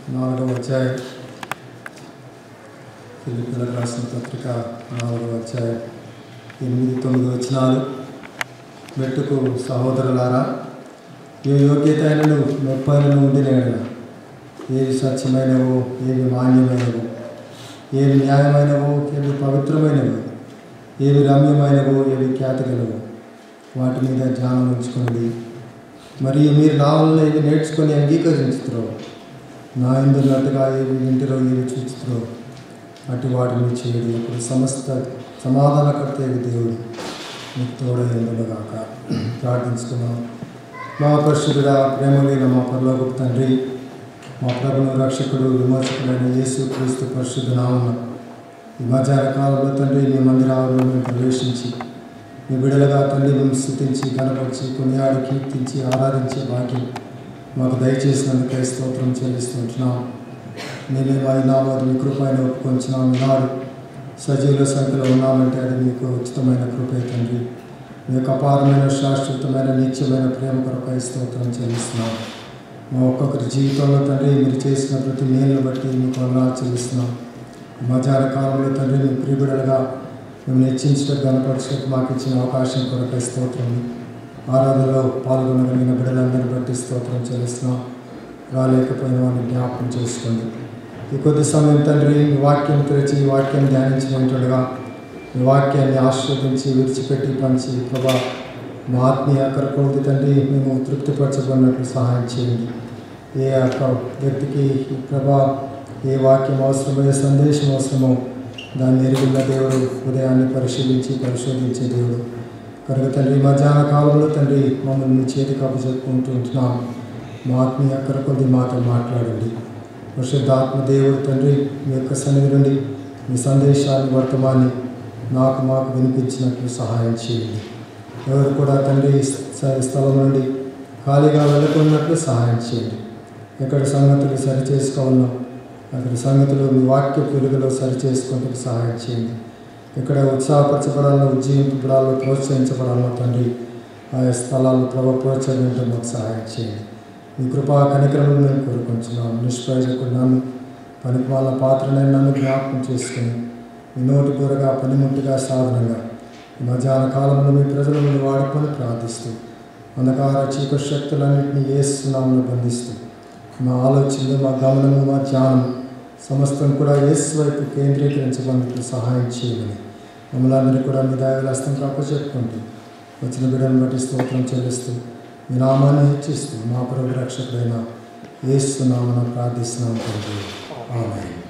నాలుగవ అధ్యాయం ఫిలిపిలకు రాసిన పత్రిక నాలుగవ అధ్యాయం ఎనిమిది తొమ్మిది వచ్చినాలు మెట్టుకు సహోదరులారా ఏ యోగ్యత అయినను నొప్పైనను ఉండిన ఎడల ఏవి స్వచ్ఛమైనవో ఏవి మాన్యమైనవో ఏవి న్యాయమైనవో ఏవి పవిత్రమైనవో ఏవి రమ్యమైనవో ఏవి ఖ్యాతిగలవో వాటి మీద ధ్యానం ఉంచుకోండి మరియు మీరు నా వలన ఏవి నేర్చుకొని అంగీకరించుతురో నా ఎందున్నట్టుగా ఏవి వింటరో ఏవి చూచుతురో అటు వాటిని చేయడు ఇప్పుడు సమస్త సమాధానకర్త అయిన దేవుడు మీకు తోడైందుగాక ప్రార్థించుకున్నాం మా పరిశుద్ధుడా ప్రేమలైన మా పరలోకపు తండ్రి మా ప్రభును రక్షకుడు విమోచకుడైన యేసు క్రీస్తు పరిశుద్ధ నామమున ఈ మధ్యాహ్న కాలంలో తండ్రి మీ మందిరాలలో మేము ప్రవేశించి మీ బిడలుగా తండ్రి మేము స్థుతించి కనపరిచి కొనియాడి కీర్తించి ఆరాధించే భాగ్యం మాకు దయచేసినందుకే స్తోత్రం చెల్లిస్తుంటున్నాం మేమే మా నామాది మీ కృపైన ఒప్పుకొంచున్నాం ఈనాడు సజీవుల సంఖ్యలో ఉన్నామంటే అది మీకు ఉచితమైన కృపే తండ్రి మీ యొక్క అపారమైన శాశ్వతమైన నిత్యమైన ప్రేమ కొరకై స్తోత్రం చెల్లిస్తున్నాం మా ఒక్కొక్కరి జీవితంలో తండ్రి మీరు చేసిన ప్రతి మేలును బట్టి మీకు వందనాలు చెల్లిస్తున్నాం మధ్యాహ్న కాలంలో తండ్రి మీ ప్రియబిడలుగా మేము హెచ్చించడం గణపరచడానికి మాకు ఇచ్చిన అవకాశం కొరకై స్తోత్రం ఆరాధనలో పాల్గొనగలిగిన బిడ్డలందరినీ బట్టి స్తోత్రం చెల్లిస్తున్నాం రాలేకపోయిన వారిని జ్ఞాపకం చేసుకోండి ఈ కొద్ది సమయం తండ్రి మీ వాక్యం తెరిచి ఈ వాక్యం ధ్యానించినట్టుగా మీ వాక్యాన్ని ఆస్వాదించి విడిచిపెట్టి పంచి ప్రభా మా ఆత్మీయ అక్కరకొలది తండ్రి మేము తృప్తిపరచబడినట్లు సహాయం చేయండి ఏ యొక్క వ్యక్తికి ఈ ప్రభా ఏ వాక్యం అవసరమో ఏ సందేశం అవసరమో దాన్ని ఎరుగున్న దేవుడు ఉదయాన్ని పరిశీలించి పరిశోధించే దేవుడు కనుక తండ్రి మధ్యాహ్న కాలంలో తండ్రి మమ్మల్ని మీ చేతికి అప్పచెప్పుకుంటుంటున్నాం మా ఆత్మీయ అక్కర కొద్ది మాటలు మాట్లాడండి పరిశుద్ధాత్మ దేవుడు తండ్రి మీ యొక్క సన్నిధి నుండి మీ సందేశాన్ని వర్తమాన్ని నాకు మాకు వినిపించినట్లు సహాయం చేయండి ఎవరు కూడా తండ్రి స- స్థలం నుండి ఖాళీగా వెళ్ళకున్నట్లు సహాయం చేయండి ఎక్కడ సంగతులు సరి చేసుకోవాలో అక్కడ సంగతులు మీ వాక్య వెలుగులో సరి చేసుకుంటూ సహాయం చేయండి ఎక్కడ ఉత్సాహపరచబడాలో ఉజ్జీవింపబడాలో ప్రోత్సహించబడాలో తండ్రి ఆయా స్థలాల్లో ప్రభు ప్రోత్సహించడం మాకు సహాయం చేయండి మీ కృపా కనికరములు మేము కోరుకుంటున్నాం నిష్ప్రయోజకుడు నన్ను పనికిమాల పాత్రనైనా నన్ను జ్ఞాపకం చేసుకుని మీ నోటి కూరగా పనిముట్టుగా సాధనంగా ఈ మధ్యాహ్న కాలంలో మీ ప్రజలు మీరు వాడుకొని ప్రార్థిస్తూ అంధకార చీకటి శక్తులన్నింటినీ ఏసునామను బంధిస్తూ మా ఆలోచనలు మా గమనము మా ధ్యానం సమస్తం కూడా యేసు వైపు కేంద్రీకరించడానికి సహాయం చేయమని మమ్మల్ని అందరినీ కూడా మీ దయగలస్తం కాపచెప్పుకుంటూ వచ్చిన బిడ్డను బట్టి స్తోత్రం చెల్లిస్తూ మీ నామాన్ని హెచ్చిస్తూ మా ప్రభు రక్షకుడైన యేసు నామన ప్రార్థిస్తున్నాం తండ్రి ఆమె